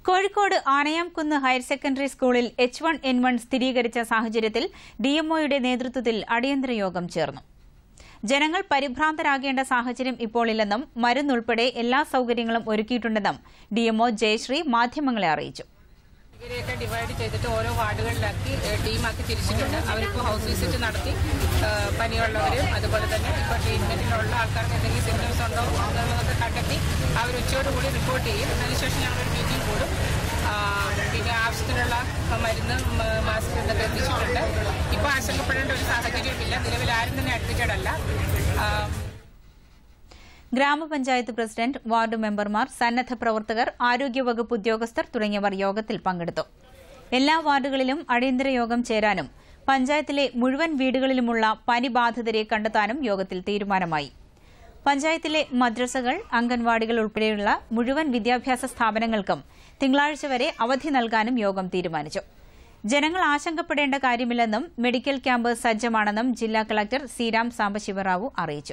Kozhikode Anayamkunnu higher secondary സ്കൂളിൽ H one N one സ്ഥിരീകരിച്ച സാഹചര്യത്തിൽ ഡിഎംഒയുടെ നേതൃത്വത്തിൽ അടിയന്തര യോഗം ചേർന്നു ജനങ്ങൾ പരിഭ്രാന്തരാകേണ്ട സാഹചര്യം ഇപ്പോൾ ഇല്ലെന്നും മരുന്നുൾപ്പെടെ എല്ലാ സൌകര്യങ്ങളും ഒരുക്കിയിട്ടുണ്ടെന്നും ഡിഎംഒ ജയശ്രീ മാധ്യമങ്ങളെ അറിയിച്ചു ഇവരെയൊക്കെ ഡിവൈഡ് ചെയ്തിട്ട് ഓരോ വാർഡുകളിലാക്കി ഏഹ്, ടീമാക്കി തിരിച്ചിട്ടുണ്ട് അവരിപ്പോൾ ഹൗസ് വിസിറ്റ് നടത്തി ഏഹ്, പനിയുള്ളവരും അതുപോലെ തന്നെ ഇപ്പോൾ ട്രീറ്റ്മെന്റിലുള്ള ആൾക്കാർക്ക് എന്തെങ്കിലും സിംറ്റംസ് ഉണ്ടോ എന്നുള്ളതൊക്കെ കണ്ടെത്തി അവർ ഉച്ചയോടുകൂടി റിപ്പോർട്ട് ചെയ്യും അതിനുശേഷം ഞങ്ങളൊരു മീറ്റിംഗ് കൂടും ആ, പിന്നെ ആവശ്യത്തിനുള്ള മരുന്ന് മ- മാസ്ക് ഇതൊക്കെ എത്തിച്ചിട്ടുണ്ട് ഇപ്പോൾ ആശങ്കപ്പെടേണ്ട ഒരു സാഹചര്യമില്ല നിലവിൽ ആരും തന്നെ അഡ്മിറ്റഡ് അല്ല ആ, ഗ്രാമപഞ്ചായത്ത് പ്രസിഡന്റ് വാർഡ് മെമ്പർമാർ സന്നദ്ധ പ്രവർത്തകർ ആരോഗ്യവകുപ്പ് ഉദ്യോഗസ്ഥർ തുടങ്ങിയവർ യോഗത്തിൽ പങ്കെടുത്തു എല്ലാ വാർഡുകളിലും അടിയന്തര യോഗം ചേരാനും പഞ്ചായത്തിലെ മുഴുവൻ വീടുകളിലുമുള്ള പനി ബാധിതരെ കണ്ടെത്താനും യോഗത്തിൽ തീരുമാനമായി പഞ്ചായത്തിലെ മദ്രസകൾ അംഗൻവാടികൾ ഉൾപ്പെടെയുള്ള മുഴുവൻ വിദ്യാഭ്യാസ സ്ഥാപനങ്ങൾക്കും തിങ്കളാഴ്ച വരെ അവധി നൽകാനും യോഗം തീരുമാനിച്ചു ജനങ്ങൾ ആശങ്കപ്പെടേണ്ട കാര്യമില്ലെന്നും മെഡിക്കൽ ക്യാമ്പ് സജ്ജമാണെന്നും ജില്ലാ കളക്ടർ സിരാം സാംബശിവറാവു അറിയിച്ചു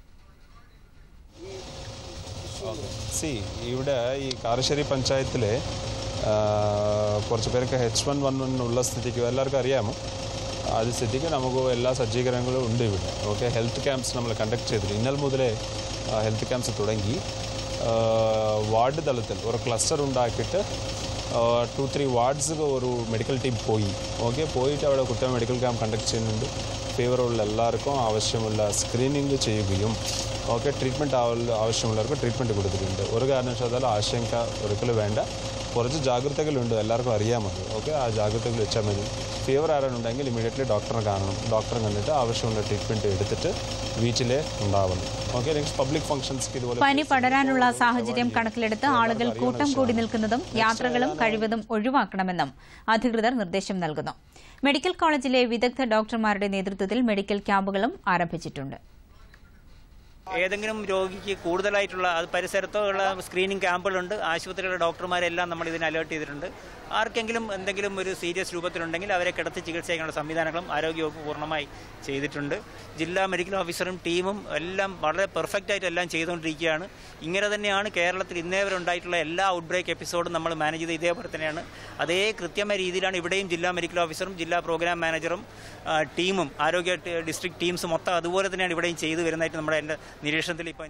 സി ഇവിടെ ഈ കാരശ്ശേരി പഞ്ചായത്തിലെ ആ, കുറച്ച് പേർക്ക് എച്ച് വൺ വൺ വൺ ഉള്ള സ്ഥിതിക്ക് എല്ലാവർക്കും അറിയാമോ അത് സ്ഥിതിക്ക് നമുക്ക് എല്ലാ സജ്ജീകരണങ്ങളും ഉണ്ട് ഇവിടെ ഓക്കെ ഹെൽത്ത് ക്യാമ്പ്സ് നമ്മൾ കണ്ടക്ട് ചെയ്തിട്ട് ഇന്നലെ മുതലേ ഹെൽത്ത് ക്യാമ്പ്സ് തുടങ്ങി ആ, വാർഡ് തലത്തിൽ ഒരു ക്ലസ്റ്റർ ഉണ്ടാക്കിയിട്ട് ടു ത്രീ വാർഡ്സ് ഒരു മെഡിക്കൽ ടീം പോയി ഓക്കെ പോയിട്ട് അവിടെ കുറ്റ മെഡിക്കൽ ക്യാമ്പ് കണ്ടക്ട് ചെയ്യുന്നുണ്ട് ഫീവറുള്ള എല്ലാവർക്കും ആവശ്യമുള്ള സ്ക്രീനിങ് ചെയ്യുകയും ഓക്കെ ട്രീറ്റ്മെൻറ്റ് ആവശ്യമുള്ളവർക്ക് ട്രീറ്റ്മെൻറ്റ് കൊടുത്തിട്ടുണ്ട് ഒരു കാരണവശാലും ആശങ്ക ഒരിക്കലും വേണ്ട കുറച്ച് ജാഗ്രതകളുണ്ട് എല്ലാവർക്കും അറിയാമത് ഓക്കെ ആ ജാഗ്രതകൾ വെച്ചാൽ മതി ഫീവർ ആരാണുണ്ടെങ്കിൽ ഇമീഡിയറ്റ്ലി ഡോക്ടറെ കാണണം ഡോക്ടറെ കണ്ടിട്ട് ആവശ്യമുള്ള ട്രീറ്റ്മെൻറ്റ് എടുത്തിട്ട് വീട്ടിലെ ഉണ്ടാവണം ഓക്കെ നെക്സ്റ്റ് പബ്ലിക് ഫംഗ്ഷൻസ്ക്ക് ഇതുപോലെ പനി പടരാനുള്ള സാഹചര്യം കണക്കിലെടുത്ത് ആളുകൾ കൂട്ടം കൂടി നിൽക്കുന്നതും യാത്രകളും കഴിവതും ഒഴിവാക്കണമെന്നും അധികൃതർ നിർദ്ദേശം നൽകുന്നു മെഡിക്കൽ കോളേജിലെ വിദഗ്ധ ഡോക്ടർമാരുടെ നേതൃത്വത്തിൽ മെഡിക്കൽ ക്യാമ്പുകളും ആരംഭിച്ചിട്ടുണ്ട് ഏതെങ്കിലും രോഗിക്ക് കൂടുതലായിട്ടുള്ള അത് പരിസരത്തോ ഉള്ള സ്ക്രീനിങ് ക്യാമ്പുകളുണ്ട് ആശുപത്രിയിലെ ഡോക്ടർമാരെല്ലാം നമ്മൾ ഇതിന് അലേർട്ട് ചെയ്തിട്ടുണ്ട് ആർക്കെങ്കിലും എന്തെങ്കിലും ഒരു സീരിയസ് രൂപത്തിലുണ്ടെങ്കിൽ അവരെ കിടത്തി ചികിത്സിക്കാനുള്ള സംവിധാനങ്ങളും ആരോഗ്യവകുപ്പ് പൂർണ്ണമായി ചെയ്തിട്ടുണ്ട് ജില്ലാ മെഡിക്കൽ ഓഫീസറും ടീമും എല്ലാം വളരെ പെർഫെക്റ്റ് ആയിട്ട് എല്ലാം ചെയ്തുകൊണ്ടിരിക്കുകയാണ് ഇങ്ങനെ തന്നെയാണ് കേരളത്തിൽ ഇന്നേ വരെ ഉണ്ടായിട്ടുള്ള എല്ലാ ഔട്ട് ബ്രേക്ക് എപ്പിസോഡും നമ്മൾ മാനേജ് ചെയ്ത് ഇതേപോലെ തന്നെയാണ് അതേ കൃത്യമായ രീതിയിലാണ് ഇവിടെയും ജില്ലാ മെഡിക്കൽ ഓഫീസറും ജില്ലാ പ്രോഗ്രാം മാനേജറും ആ, ടീമും ആരോഗ്യ ടി- ഡിസ്ട്രിക്ട് ടീംസും മൊത്തം അതുപോലെ തന്നെയാണ് ഇവിടെയും ചെയ്തു വരുന്നതായിട്ട് നമ്മുടെ എൻ്റെ നിരീക്ഷണത്തിൽ ഇപ്പോൾ